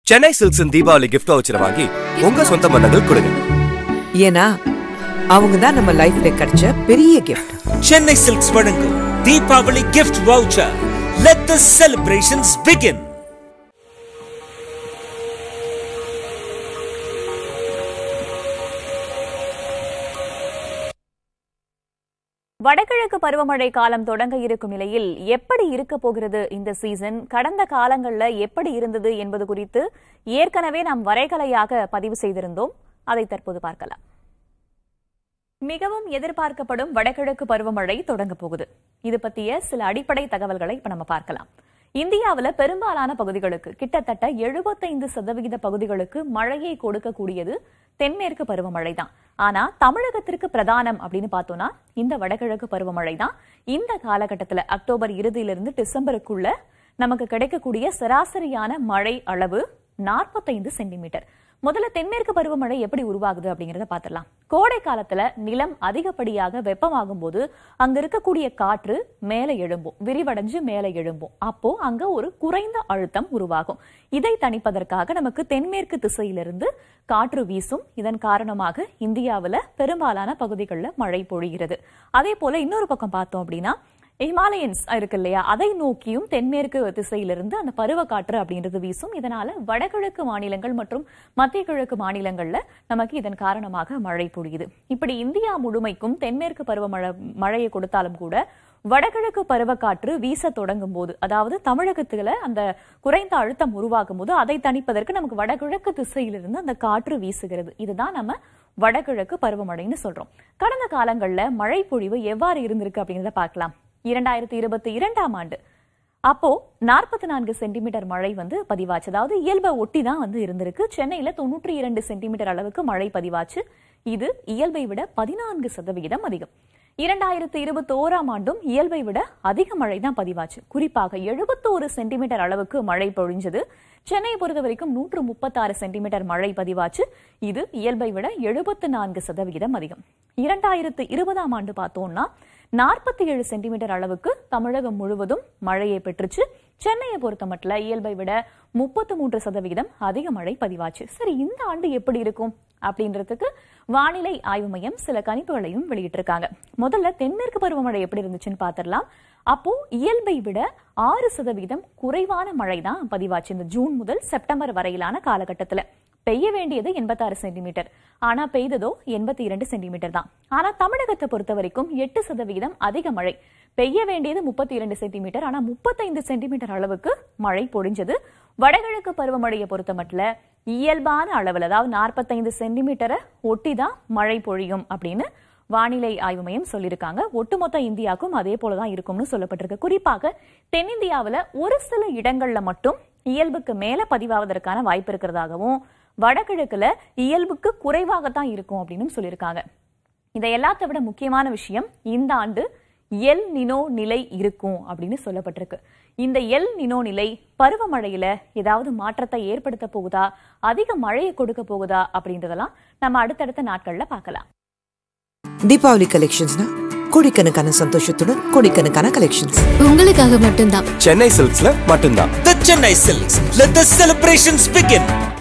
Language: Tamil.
சென்னை சில்க்ஸின் தீபாவளி கிஃப்ட் வவுச்சர் வாங்கி உங்க சொந்த பந்தங்கள் கொடுங்க ஏன்னா அவங்க தான் நம்ம லைஃப்ல கிடைச்ச பெரிய கிஃப்ட் சென்னை சில்க்ஸ் வழங்கும் Deepavali gift voucher let the celebrations begin வடகிழக்கு பருவமழை காலம் தொடங்க இருக்கும் நிலையில் எப்படி இருக்க போகிறது இந்த சீசன் கடந்த காலங்கள்ல எப்படி இருந்தது என்பது குறித்து ஏற்கனவே நாம் வரைகலையாக பதிவு செய்திருந்தோம் அதை தற்போது பார்க்கலாம் மிகவும் எதிர்பார்க்கப்படும் வடகிழக்கு பருவமழை தொடங்க போகுது இது பத்திய சில அடிப்படை தகவல்களை இப்ப நம்ம பார்க்கலாம் இந்தியாவுல பெரும்பாலான பகுதிகளுக்கு கிட்டத்தட்ட எழுபத்தைந்து சதவிகித பகுதிகளுக்கு மழையை கொடுக்கக்கூடியது தென்மேற்கு பருவமழை தான் ஆனா தமிழகத்திற்கு பிரதானம் அப்படின்னு பார்த்தோம்னா இந்த வடகிழக்கு பருவமழை தான் இந்த காலகட்டத்துல அக்டோபர் இறுதியிலிருந்து டிசம்பருக்குள்ள நமக்கு கிடைக்கக்கூடிய சராசரியான மழை அளவு நாற்பத்தைந்து சென்டிமீட்டர் முதல்ல தென்மேற்கு பருவமழை எப்படி உருவாகுது அப்படிங்கறத பார்த்துடலாம் கோடை காலத்துல நிலம் அதிகப்படியாக வெப்பமாகும் போது அங்க இருக்கக்கூடிய காற்று மேலே எழும்பும் விரிவடைஞ்சு மேலே எழும்பும் அப்போ அங்க ஒரு குறைந்த அழுத்தம் உருவாகும் இதை தணிப்பதற்காக நமக்கு தென்மேற்கு திசையிலிருந்து காற்று வீசும் இதன் காரணமாக இந்தியாவுல பெரும்பாலான பகுதிகளில் மழை பொழிகிறது அதே போல இன்னொரு பக்கம் பார்த்தோம் அப்படின்னா ஹிமாலயன்ஸ் இருக்கு இல்லையா அதை நோக்கியும் தென்மேற்கு திசையிலிருந்து அந்த பருவக்காற்று அப்படின்றது வீசும் இதனால வடகிழக்கு மாநிலங்கள் மற்றும் மத்திய கிழக்கு மாநிலங்கள்ல நமக்கு இதன் காரணமாக மழை பொழியுது இப்படி இந்தியா முழுமைக்கும் தென்மேற்கு பருவமழை மழையை கொடுத்தாலும் கூட வடகிழக்கு பருவக்காற்று வீச தொடங்கும் போது அதாவது தமிழகத்துல அந்த குறைந்த அழுத்தம் உருவாகும் போது அதை தணிப்பதற்கு நமக்கு வடகிழக்கு திசையிலிருந்து அந்த காற்று வீசுகிறது இதுதான் நம்ம வடகிழக்கு பருவமழைன்னு சொல்றோம் கடந்த காலங்கள்ல மழை பொழிவு எவ்வாறு இருந்திருக்கு அப்படிங்கறத பார்க்கலாம் இரண்டாயிரத்தி இருபத்தி இரண்டாம் ஆண்டு அப்போ நாற்பத்தி நான்கு சென்டிமீட்டர் மழை வந்து பதிவாச்சு அதாவது இயல்பை ஒட்டி தான் வந்து இருந்திருக்கு சென்னையில தொண்ணூற்றி இரண்டு சென்டிமீட்டர் அளவுக்கு மழை பதிவாச்சு இது இயல்பை விட பதினான்கு சதவிகிதம் அதிகம் இரண்டாயிரத்தி இருபத்தி ஓராம் ஆண்டும் இயல்பை விட அதிக மழை தான் பதிவாச்சு குறிப்பாக எழுபத்தோரு சென்டிமீட்டர் அளவுக்கு மழை பொழிஞ்சது சென்னையை பொறுத்த வரைக்கும் நூற்று முப்பத்தாறு சென்டிமீட்டர் மழை பதிவாச்சு இது இயல்பை விட எழுபத்து நான்கு சதவிகிதம் அதிகம் இரண்டாயிரத்து இருபதாம் ஆண்டு பார்த்தோம்னா நாற்பத்தி ஏழு சென்டிமீட்டர் அளவுக்கு தமிழகம் முழுவதும் மழையை பெற்றுச்சு சென்னையை பொறுத்த மட்டும் இயல்பை விட முப்பத்து மூன்று சதவிகிதம் அதிக மழை பதிவாச்சு சரி இந்த ஆண்டு எப்படி இருக்கும் அப்படின்றதுக்கு வானிலை ஆய்வு மையம் சில கணிப்புகளையும் வெளியிட்டிருக்காங்க முதல்ல தென்மேற்கு பருவமழை எப்படி இருந்துச்சுன்னு பார்த்திடலாம் அப்போ இயல்பை விட ஆறு சதவீதம் குறைவான மழை தான் பதிவாச்சு இந்த ஜூன் முதல் செப்டம்பர் வரையிலான காலகட்டத்துல பெய்ய வேண்டியது எண்பத்தாறு சென்டிமீட்டர் ஆனா பெய்ததோ எண்பத்தி இரண்டு சென்டிமீட்டர் தான் ஆனா தமிழகத்தை பொறுத்த வரைக்கும் எட்டு சதவீதம் அதிக மழை பெய்ய வேண்டியது முப்பத்தி இரண்டு சென்டிமீட்டர் ஆனா முப்பத்தைந்து சென்டிமீட்டர் அளவுக்கு மழை பொழிஞ்சது வடகிழக்கு பருவமழையை பொறுத்த மட்டும் இயல்பான அளவில் அதாவது நாற்பத்தைந்து சென்டிமீட்டரை ஒட்டி தான் மழை பொழியும் அப்படின்னு வானிலை ஆய்வு மையம் சொல்லியிருக்காங்க ஒட்டுமொத்த இந்தியாவுக்கும் அதே போலதான் இருக்கும்னு சொல்லப்பட்டிருக்கு குறிப்பாக தென்னிந்தியாவில் ஒரு சில இடங்கள்ல மட்டும் இயல்புக்கு மேல பதிவாவதற்கான வாய்ப்பு இருக்கிறதாகவும் வடகிழக்குல இயல்புக்கு குறைவாகத்தான் இருக்கும் அப்படின்னு சொல்லியிருக்காங்க இதை எல்லாத்த விட முக்கியமான விஷயம் இந்த ஆண்டு எல் நினோ நிலை இருக்கும் அப்படின்னு சொல்லப்பட்டிருக்கு இந்த எல் நினோ நிலை பருவமழையில ஏதாவது மாற்றத்தை ஏற்படுத்த போகுதா அதிக மழையை கொடுக்க போகுதா அப்படின்றதெல்லாம் நம்ம அடுத்தடுத்த நாட்கள்ல பார்க்கலாம் தீபாவளி கலெக்ஷன்ஸ்னா கோடிக்கணக்கான சந்தோஷத்துடன் கோடிக்கணக்கான கலெக்ஷன்ஸ் உங்களுக்காக மட்டும்தான் சென்னை சில்க்ஸ்ல மட்டும்தான் the Chennai silks let the celebrations begin